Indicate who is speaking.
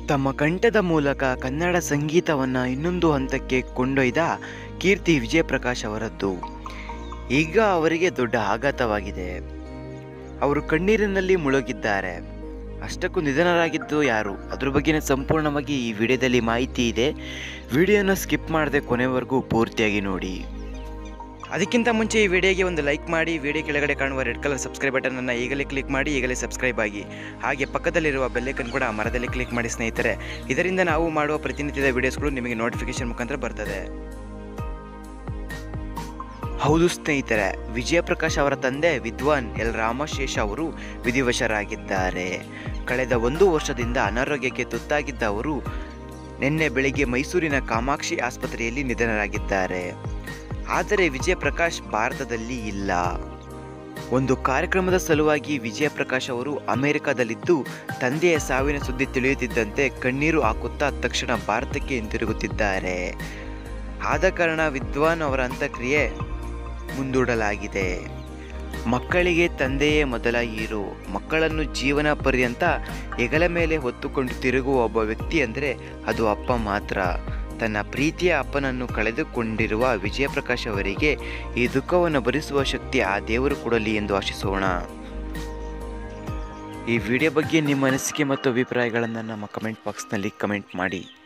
Speaker 1: ತಮ್ಮ ಕಂಠದ ಮೂಲಕ ಕನ್ನಡ ಸಂಗೀತವನ್ನು ಇನ್ನೊಂದು ಹಂತಕ್ಕೆ ಕೊಂಡೊಯ್ದ ಕೀರ್ತಿ ವಿಜಯಪ್ರಕಾಶ್ ಅವರದ್ದು ಈಗ ಅವರಿಗೆ ದೊಡ್ಡ ಆಘಾತವಾಗಿದೆ ಅವರು ಕಣ್ಣೀರಿನಲ್ಲಿ ಮುಳುಗಿದ್ದಾರೆ ಅಷ್ಟಕ್ಕೂ ನಿಧನರಾಗಿದ್ದು ಯಾರು ಅದ್ರ ಬಗ್ಗೆನೇ ಸಂಪೂರ್ಣವಾಗಿ ಈ ವಿಡಿಯೋದಲ್ಲಿ ಮಾಹಿತಿ ಇದೆ ವಿಡಿಯೋನ ಸ್ಕಿಪ್ ಮಾಡದೆ ಕೊನೆವರೆಗೂ ಪೂರ್ತಿಯಾಗಿ ನೋಡಿ ಅದಕ್ಕಿಂತ ಮುಂಚೆ ಈ ವಿಡಿಯೋಗೆ ಒಂದು ಲೈಕ್ ಮಾಡಿ ವಿಡಿಯೋ ಕೆಳಗಡೆ ಕಾಣುವ ರೆಡ್ ಕಲರ್ ಸಬ್ಸ್ಕ್ರೈಬ್ ಬಟನ್ ಅನ್ನು ಈಗಲೇ ಕ್ಲಿಕ್ ಮಾಡಿ ಈಗಲೇ ಸಬ್ಸ್ಕ್ರೈಬ್ ಆಗಿ ಹಾಗೆ ಪಕ್ಕದಲ್ಲಿರುವ ಬೆಲ್ಲೈಕನ್ ಕೂಡ ಮರದಲ್ಲಿ ಕ್ಲಿಕ್ ಮಾಡಿ ಸ್ನೇಹಿತರೆ ಇದರಿಂದ ನಾವು ಮಾಡುವ ಪ್ರತಿನಿತ್ಯದ ವಿಡಿಯೋಸ್ಗಳು ನಿಮಗೆ ನೋಟಿಫಿಕೇಶನ್ ಮುಖಾಂತರ ಬರ್ತದೆ ಹೌದು ಸ್ನೇಹಿತರೆ ವಿಜಯಪ್ರಕಾಶ್ ಅವರ ತಂದೆ ವಿದ್ವಾನ್ ಎಲ್ ರಾಮಶೇಷ ಅವರು ವಿಧಿವಶರಾಗಿದ್ದಾರೆ ಕಳೆದ ಒಂದು ವರ್ಷದಿಂದ ಅನಾರೋಗ್ಯಕ್ಕೆ ತುತ್ತಾಗಿದ್ದ ಅವರು ನಿನ್ನೆ ಬೆಳಿಗ್ಗೆ ಮೈಸೂರಿನ ಕಾಮಾಕ್ಷಿ ಆಸ್ಪತ್ರೆಯಲ್ಲಿ ನಿಧನರಾಗಿದ್ದಾರೆ ಆದರೆ ವಿಜಯಪ್ರಕಾಶ್ ಭಾರತದಲ್ಲಿ ಇಲ್ಲ ಒಂದು ಕಾರ್ಯಕ್ರಮದ ಸಲುವಾಗಿ ವಿಜಯಪ್ರಕಾಶ್ ಅವರು ಅಮೆರಿಕದಲ್ಲಿದ್ದು ತಂದೆಯ ಸಾವಿನ ಸುದ್ದಿ ತಿಳಿಯುತ್ತಿದ್ದಂತೆ ಕಣ್ಣೀರು ಹಾಕುತ್ತಾ ತಕ್ಷಣ ಭಾರತಕ್ಕೆ ಹಿಂತಿರುಗುತ್ತಿದ್ದಾರೆ ಆದ ಕಾರಣ ವಿದ್ವಾನ್ ಅವರ ಅಂತ್ಯಕ್ರಿಯೆ ಮುಂದೂಡಲಾಗಿದೆ ಮಕ್ಕಳಿಗೆ ತಂದೆಯೇ ಮೊದಲ ಹೀರೋ ಮಕ್ಕಳನ್ನು ಜೀವನ ಪರ್ಯಂತ ಹೆಗಲ ಮೇಲೆ ಹೊತ್ತುಕೊಂಡು ತಿರುಗುವ ಒಬ್ಬ ವ್ಯಕ್ತಿ ಅಂದರೆ ಅದು ಅಪ್ಪ ಮಾತ್ರ ತನ್ನ ಪ್ರೀತಿಯ ಅಪ್ಪನನ್ನು ಕಳೆದುಕೊಂಡಿರುವ ವಿಜಯಪ್ರಕಾಶ್ ಅವರಿಗೆ ಈ ದುಃಖವನ್ನು ಭರಿಸುವ ಶಕ್ತಿ ಆ ದೇವರು ಕೊಡಲಿ ಎಂದು ಆಶಿಸೋಣ ಈ ವಿಡಿಯೋ ಬಗ್ಗೆ ನಿಮ್ಮ ಅನಿಸಿಕೆ ಮತ್ತು ಅಭಿಪ್ರಾಯಗಳನ್ನು ನಮ್ಮ ಕಮೆಂಟ್ ಬಾಕ್ಸ್ನಲ್ಲಿ ಕಮೆಂಟ್ ಮಾಡಿ